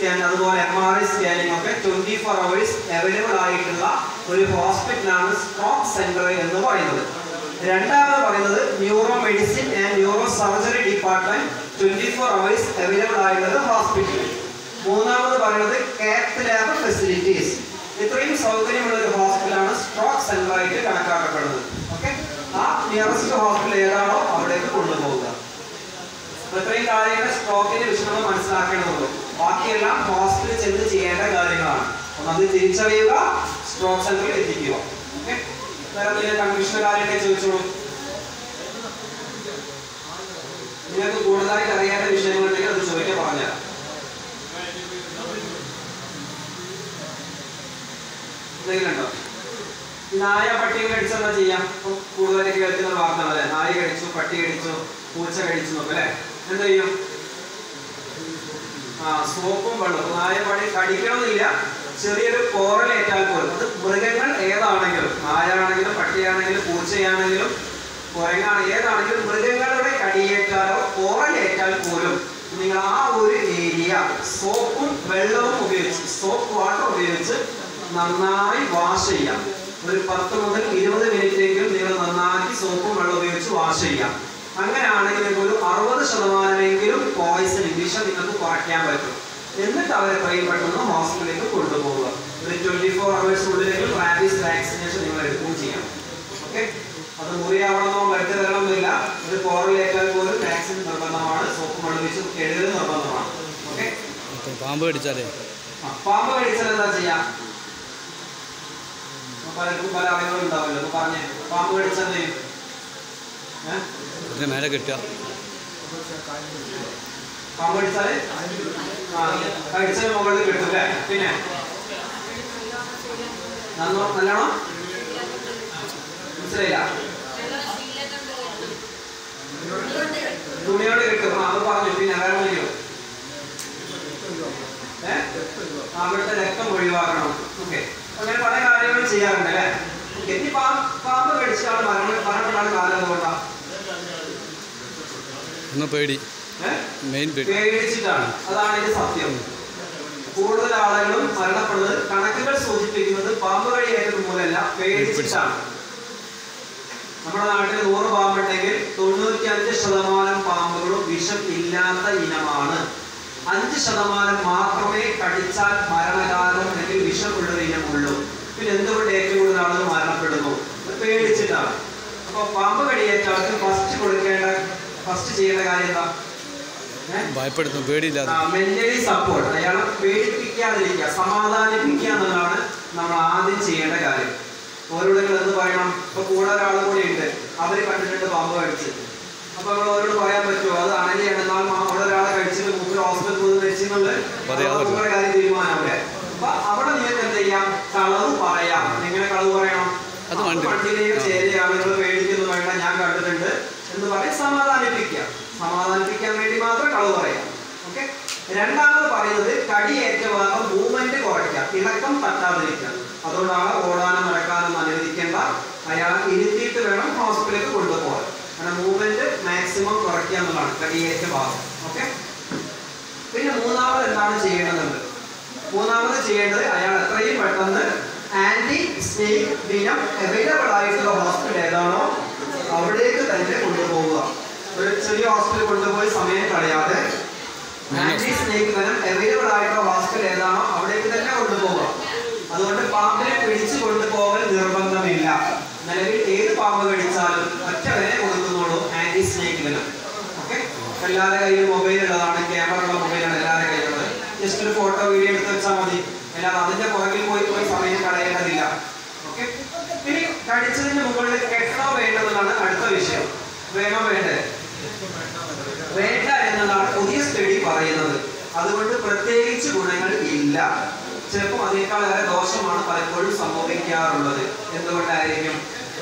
Scan അതുപോലെ M R I scanning ഒക്കെ twenty four hours available ആയിട്ടുള്ള ഒരു ഹോസ്പിറ്റലാണ് സ്ട്രോക്ക് സെന്റർ എന്ന് പറയുന്നത് രണ്ടാമത് പറയുന്നത് neuro medicine and neuro surgery department twenty four hours available ആയിട്ടുള്ളത് ഹോസ്പിറ്റൽ മൂന്നാമത് പറയുന്നത് കാത്ത് ലാബ് ഫെസിലിറ്റീസ് ഇത്രയും സൗകര്യമുള്ള ഒരു ഹോസ്പിറ്റലാണ് സ്ട്രോക്ക് സെന്റർ ആയിട്ട് കണക്കാക്കപ്പെടുന്നത് ഓക്കെ ആ നിയറസ്റ്റ് ഹോസ്പിറ്റൽ ഏതാണോ അവിടേക്ക് കൊണ്ടുപോകുക അപ്പൊ ഇത്രയും കാര്യങ്ങൾ സ്ട്രോക്കിന്റെ വിഷയങ്ങൾ മനസ്സിലാക്കേണ്ടതുള്ളൂ ബാക്കിയെല്ലാം ഹോസ്പിറ്റലിൽ ചെന്ന് ചെയ്യേണ്ട കാര്യങ്ങളാണ് ഒന്ന് അത് തിരിച്ചറിയുക സ്ട്രോക്ക് സെന്ററിൽ എത്തിക്കുക ഓക്കെ വേറെ എന്തെങ്കിലും കൺഫ്യൂഷൻ കാര്യമൊക്കെ ചോദിച്ചോളൂ നിങ്ങൾക്ക് കൂടുതലായിട്ട് അറിയേണ്ട വിഷയങ്ങളുണ്ടെങ്കിൽ അത് ചോദിക്കാൻ പറഞ്ഞുതരാം എന്തെങ്കിലും ഉണ്ടോ നായ പട്ടിയും കടിച്ചെന്താ ചെയ്യാം ഇപ്പൊ കൂടുതലായിട്ട് കേൾക്കുന്ന ഒരു വാർത്തയാണ് അല്ലെ നായ കടിച്ചു പട്ടി കടിച്ചു പൂച്ച കടിച്ചു നോക്കും അല്ലെ എന്ത് ചെയ്യും ആ സോപ്പും വെള്ളവും നായ പണി കടിക്കണമെന്നില്ല ചെറിയൊരു പോറലേറ്റാൽ പോലും അത് മൃഗങ്ങൾ ഏതാണെങ്കിലും നായാണെങ്കിലും പട്ടിയാണെങ്കിലും പൂച്ചയാണെങ്കിലും കുരങ്ങാണ് ഏതാണെങ്കിലും മൃഗങ്ങളുടെ കടിയേറ്റാലോ പോറലേറ്റാൽ പോലും നിങ്ങൾ ആ ഒരു ഏരിയ സോപ്പും വെള്ളവും ഉപയോഗിച്ച് സോപ്പ് വാട്ടർ ഉപയോഗിച്ച് നന്നായി വാഷ് ചെയ്യാം ഒരു പത്ത് മുതൽ ഇരുപത് മിനിറ്റെങ്കിലും നിങ്ങൾ നന്നാക്കി സോപ്പും വെള്ളം ഉപയോഗിച്ച് വാഷ് ചെയ്യാം അങ്ങനെയാണെങ്കിൽ നിങ്ങൾക്ക് ഒരു അറുപത് ശതമാനമെങ്കിലും പോയിസൺ വിഷം നിങ്ങൾക്ക് കുറയ്ക്കാൻ പറ്റും എന്നിട്ട് അവരെ എത്രയും പെട്ടെന്ന് ഹോസ്പിറ്റലിലേക്ക് കൊണ്ടുപോകുക ഒരു ട്വന്റി ഫോർ അവേഴ്സിനുള്ളിലെങ്കിലും റാബീസ് വാക്സിനേഷൻ നിങ്ങൾ എടുക്കുകയും ചെയ്യാം ഓക്കെ അത് മുറിയാവണമെന്നോ മരുന്ന് തരണമെന്നില്ല ഒരു പോറലേറ്റാൽ പോലും വാക്സിൻ നിർബന്ധമാണ് സോപ്പ് വെള്ളം വെച്ച് കഴുകൽ നിർബന്ധമാണ് ഓക്കെ ഇപ്പം പാമ്പ് കടിച്ചാലേ പാമ്പ് കഴിച്ചാൽ എന്താ ചെയ്യാം പലർക്കും പല അറിവുകളും ഉണ്ടാവില്ല ഒന്ന് പറഞ്ഞേ പാമ്പ് കടിച്ചാൽ എന്ത് ചെയ്യും ഏഹ് അതിന് മേലെ കെട്ടുക പാമ്പ് കടിച്ചാല് ആ കടിച്ചതിന് മുകളിൽ കിട്ടും അല്ലേ പിന്നെ നന്നോ നല്ലോണം മനസ്സിലായില്ല തുണിയോട് കിട്ടും ആ അത് പറഞ്ഞു പിന്നെ വേറെ എന്തെങ്കിലും ഏ അവിടുത്തെ രക്തം ഒഴിവാക്കണം ഓക്കെ അങ്ങനെ പല കാര്യങ്ങളും ചെയ്യാറുണ്ട് അല്ലേ ഓക്കെ ഇനി പാമ്പ് പാമ്പ് കടിച്ചാൽ മരണം മരണപ്പെടാൻ കാലം എന്തുകൊണ്ടാ ഒന്ന് പേടി ഏഹ് മെയിൻ പേടി പേടിച്ചിട്ടാണ് അതാണ് ഇതിന്റെ സത്യം കൂടുതൽ ആളുകളും മരണപ്പെടുന്നത് കണക്കുകൾ സൂചിപ്പിക്കുന്നത് പാമ്പ് കടിയേറ്റത് മൂലമല്ല പേടിച്ചിട്ടാണ് നമ്മുടെ നാട്ടിൽ നൂറ് പാമ്പുണ്ടെങ്കിൽ തൊണ്ണൂറ്റി അഞ്ച് ശതമാനം പാമ്പുകളും വിഷം ഇല്ലാത്ത ഇനമാണ് അഞ്ച് ശതമാനം മാത്രമേ കടിച്ചാൽ മരണകാലം അല്ലെങ്കിൽ വിഷമുള്ള ഒരു ഇനമുള്ളൂ പിന്നെ എന്തുകൊണ്ട് ഏറ്റവും കൂടുതൽ ആളുകൾ മരണപ്പെടുന്നു അത് പേടിച്ചിട്ടാണ് അപ്പൊ പാമ്പ് കടിയേറ്റവർക്ക് ഫസ്റ്റ് കൊടുക്കേണ്ട ഫസ്റ്റ് ചെയ്യേണ്ട കാര്യം എന്താ ഏഹ് ഭയപ്പെടുത്തും പേടിയില്ലാതെ മെന്റലി സപ്പോർട്ട് അയാളെ പേടിപ്പിക്കാതിരിക്കുക സമാധാനിപ്പിക്കുക എന്നുള്ളതാണ് നമ്മൾ ആദ്യം ചെയ്യേണ്ട കാര്യം ഓരോരുത്തരും എന്ത് പറയണം ഇപ്പൊ കൂടെ ഒരാൾ കൂടി ഉണ്ട് അവര് കണ്ടിട്ടുണ്ട് പാമ്പ് കടിച്ച് അപ്പൊ നമ്മൾ അവരോട് പറയാൻ പറ്റുമോ അത് അണലിയാണ് എന്നാൽ അവിടെ ഒരാളെ കഴിച്ചിട്ട് മൂന്ന് ഹോസ്പിറ്റൽ പോയി മരിച്ചെന്നുള്ളത് പറയാതെ പറ്റും. നമ്മുടെ കാര്യം തീരുമാനമല്ലേ അപ്പൊ അവിടെ നിങ്ങൾക്ക് എന്ത് ചെയ്യാം കളവ് പറയാം എങ്ങനെ കളവ് പറയണം അത് വണ്ടി- വണ്ടിയിലേക്ക് ആ. ചേരുകയാണ് നിങ്ങൾ പേടിക്കുന്നു വേണ്ട ഞാൻ കണ്ടിട്ടുണ്ട് എന്ന് പറഞ്ഞ് സമാധാനിപ്പിക്കുക സമാധാനിപ്പിക്കാൻ വേണ്ടി മാത്രം കളവ് പറയാം ഓക്കെ രണ്ടാമത് പറയുന്നത് കടിയേറ്റ ഭാഗം മൂവ്മെന്റ് കുറയ്ക്കുക ഇളക്കം തട്ടാതിരിക്കുക അതുകൊണ്ടാണ് ഓടാനും നടക്കാനും അനുവദിക്കേണ്ട അയാളെ ഇരുത്തിയിട്ട് വേണം ഹോസ്പിറ്റലിലേക്ക് കൊണ്ടുപോകാൻ കാരണം മൂവ്മെന്റ് മാക്സിമം കുറയ്ക്കുക എന്നുള്ളതാണ് കടിയേറ്റ ഭാഗം ഓക്കെ പിന്നെ മൂന്നാമത് എന്താണ് ചെയ്യേണ്ടതുണ്ട് മൂന്നാമത് ചെയ്യേണ്ടത് അയാൾ എത്രയും പെട്ടെന്ന് ആന്റി സ്നേക് ദിനം അവൈലബിൾ ആയിട്ടുള്ള ഹോസ്പിറ്റൽ ഏതാണോ അവിടേക്ക് തന്നെ കൊണ്ടുപോവുക ഒരു ചെറിയ ഹോസ്പിറ്റൽ കൊണ്ടുപോയി സമയം കളയാതെ ആന്റി സ്നേക് ദിനം അവൈലബിൾ ആയിട്ടുള്ള ഹോസ്പിറ്റൽ ഏതാണോ അവിടേക്ക് തന്നെ കൊണ്ടുപോവുക അതുകൊണ്ട് പാമ്പിനെ പിടിച്ചു കൊണ്ടുപോകൽ നിർബന്ധമില്ല നിലവിൽ ഏത് പാമ്പ് കടിച്ചാലും ഒറ്റ വില കൊടുക്കുന്നുള്ളൂ ആന്റി സ്നേക് ദിനം ഓക്കെ എല്ലാവരുടെ കയ്യിലും മൊബൈൽ ഉള്ളതാണ് ക്യാമറ ഉള്ള മൊബൈലാണ് എല്ലാവരുടെ കയ്യിലുള്ളത് ജസ്റ്റ് ഒരു ഫോട്ടോ വീഡിയോ എടുത്ത് വെച്ചാൽ മതി അല്ലാതെ അതിന്റെ പുറകിൽ പോയി പോയി സമയം കളയേണ്ടതില്ല ഓക്കെ ഇനി കടിച്ചതിന് മുകളിൽ കെട്ടണോ വേണ്ടതെന്നാണ് അടുത്ത വിഷയം വേണോ വേണ്ടേ വേണ്ട എന്നതാണ് പുതിയ സ്റ്റഡി പറയുന്നത് അതുകൊണ്ട് പ്രത്യേകിച്ച് ഗുണങ്ങൾ ഇല്ല ചിലപ്പോൾ അതിനേക്കാൾ ഏറെ ദോഷമാണ് പലപ്പോഴും സംഭവിക്കാറുള്ളത് എന്തുകൊണ്ടായിരിക്കും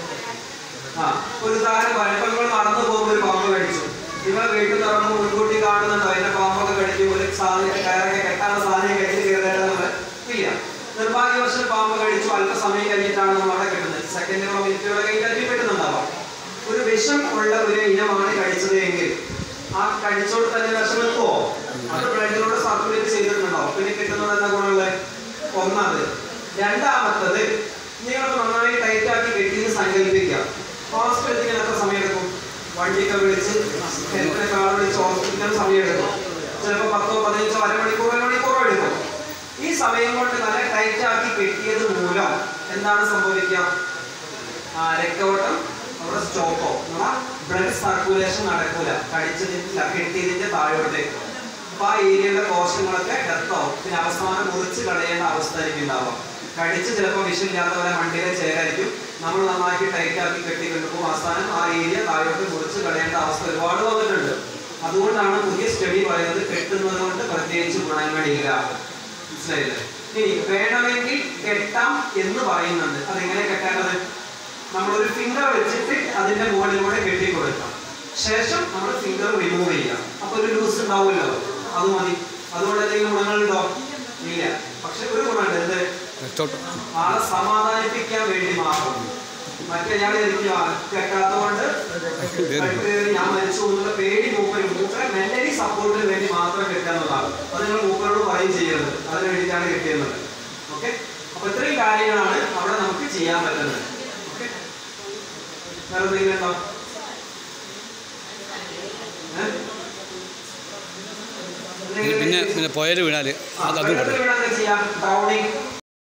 ആ ഒരു ഉദാഹരണം പറയാം ഇപ്പൊ നിങ്ങൾ നടന്നു പോകുമ്പോൾ ഒരു പാമ്പ് കടിച്ചു നിങ്ങൾ വീട്ടിൽ തുറന്ന് മുൻകൂട്ടി കാണുന്നുണ്ടോ അതിന്റെ പാമ്പൊക്കെ കടിച്ചു ഒരു സാധനം കയറൊക്കെ കെട്ടാനുള്ള സാധനം കെട്ടി കയറേണ്ടത് ഇല്ല നിർഭാഗ്യവശാൽ പാമ്പ് കഴിച്ചു അല്പസമയം കഴിഞ്ഞിട്ടാണ് നമ്മൾ അവിടെ കിട്ടുന്നത് സെക്കൻഡുകളോ മിനിറ്റുകളോ കഴിഞ്ഞിട്ട് കിട്ടുന്നുണ്ടാവാം ഒരു വിഷം ഉള്ള ഒരു ഇനമാണ് കഴിച്ചത് എങ്കിൽ ആ കഴിച്ചോട് തന്നെ വിഷം എത്തുമോ അത് ബ്ലഡിലൂടെ സർക്കുലേറ്റ് ചെയ്തിട്ടുണ്ടാവും പിന്നെ അതുകൊണ്ട് എന്താ ഗുണമുള്ളത് ഒന്നത് രണ്ടാമത്തത് നിങ്ങൾ നന്നായി ടൈറ്റ് ആക്കി കെട്ടിന്ന് സങ്കല്പിക്കുക ഹോസ്പിറ്റലിൽ എത്ര സമയം എടുക്കും വണ്ടിയൊക്കെ വിളിച്ച് ഹെൽത്തിനെ കാളെ വിളിച്ച് ഹോസ്പിറ്റലിൽ സമയം എടുക്കും ചിലപ്പോൾ പത്തോ പതിനഞ്ചോ അരമണിക്കൂറോ ഒരു മണിക്കൂറോ എടുക്കും ഈ സമയം കൊണ്ട് നല്ല ടൈറ്റ് ആക്കി കെട്ടിയത് മൂലം എന്താണ് സംഭവിക്കുക ആ രക്തഓട്ടം അവിടെ സ്റ്റോപ്പോ ബ്ലഡ് സർക്കുലേഷൻ നടക്കൂല കടിച്ചതിന്റെ കെട്ടിയതിന്റെ താഴോട്ടേക്ക് അപ്പൊ ആ ഏരിയയിലെ കോശങ്ങളൊക്കെ ഡെത്താവും പിന്നെ അവസാനം മുറിച്ച് കളയേണ്ട അവസ്ഥ ആയിരിക്കും ഉണ്ടാവുക കടിച്ച് ചിലപ്പോൾ വിഷമില്ലാത്ത പോലെ മണ്ടിയിലെ ചേരായിരിക്കും നമ്മൾ നന്നാക്കി ടൈറ്റ് ആക്കി കെട്ടി കിട്ടുമ്പോൾ അവസാനം ആ ഏരിയ താഴോട്ട് മുറിച്ച് കളയേണ്ട അവസ്ഥ ഒരുപാട് വന്നിട്ടുണ്ട് അതുകൊണ്ടാണ് പുതിയ സ്റ്റഡി പറയുന്നത് കെട്ടുന്നത് കൊണ്ട് പ്രത്യേകിച്ച് ഗുണങ്ങളില്ല മനസ്സിലായില്ലേ ഇനി വേണമെങ്കിൽ കെട്ടാം എന്ന് പറയുന്നുണ്ട് അതെങ്ങനെ കെട്ടേണ്ടത് നമ്മളൊരു ഫിംഗർ വെച്ചിട്ട് അതിന്റെ മുകളിലൂടെ കെട്ടി കൊടുക്കാം ശേഷം നമ്മൾ ഫിംഗർ റിമൂവ് ചെയ്യാം അപ്പൊ ഒരു ലൂസ് ഉണ്ടാവുമല്ലോ അത് മതി അതുകൊണ്ട് എന്തെങ്കിലും ഗുണങ്ങളുണ്ടോ ഇല്ല പക്ഷെ ഒരു ഗുണമുണ്ട് എന്ത് രക്തോട്ടം ആളെ സമാധാനിപ്പിക്കാൻ വേണ്ടി മാത്രം മറ്റേയാൾ എനിക്ക് കെട്ടാത്തതുകൊണ്ട് കെട്ട് ഞാൻ മരിച്ചു എന്നുള്ള പേടി മൂപ്പര് മൂപ്പരെ മെന്റലി സപ്പോർട്ടിന് വേണ്ടി മാത്രം കെട്ടാന്നുള്ളതാണ് അത് നിങ്ങൾ മൂപ്പരോട് പറയും ചെയ്യരുത് അതിന് വേണ്ടിയിട്ടാണ് കെട്ടിയെന്നത് ഓക്കെ അപ്പൊ ഇത്രയും കാര്യങ്ങളാണ് അവിടെ നമുക്ക് ചെയ്യാൻ പറ്റുന്നത് ഓക്കെ വേറെ എന്തെങ്കിലും ഉണ്ടോ ഏ? പിന്നെ എന്തെങ്കിലും പിന്നെ പുയൽ വീണാൽ ആ, അത് അതും വെള്ളത്തിൽ പെടും വീണാൽ എന്താ ചെയ്യാ? ഡ്രൗണിങ്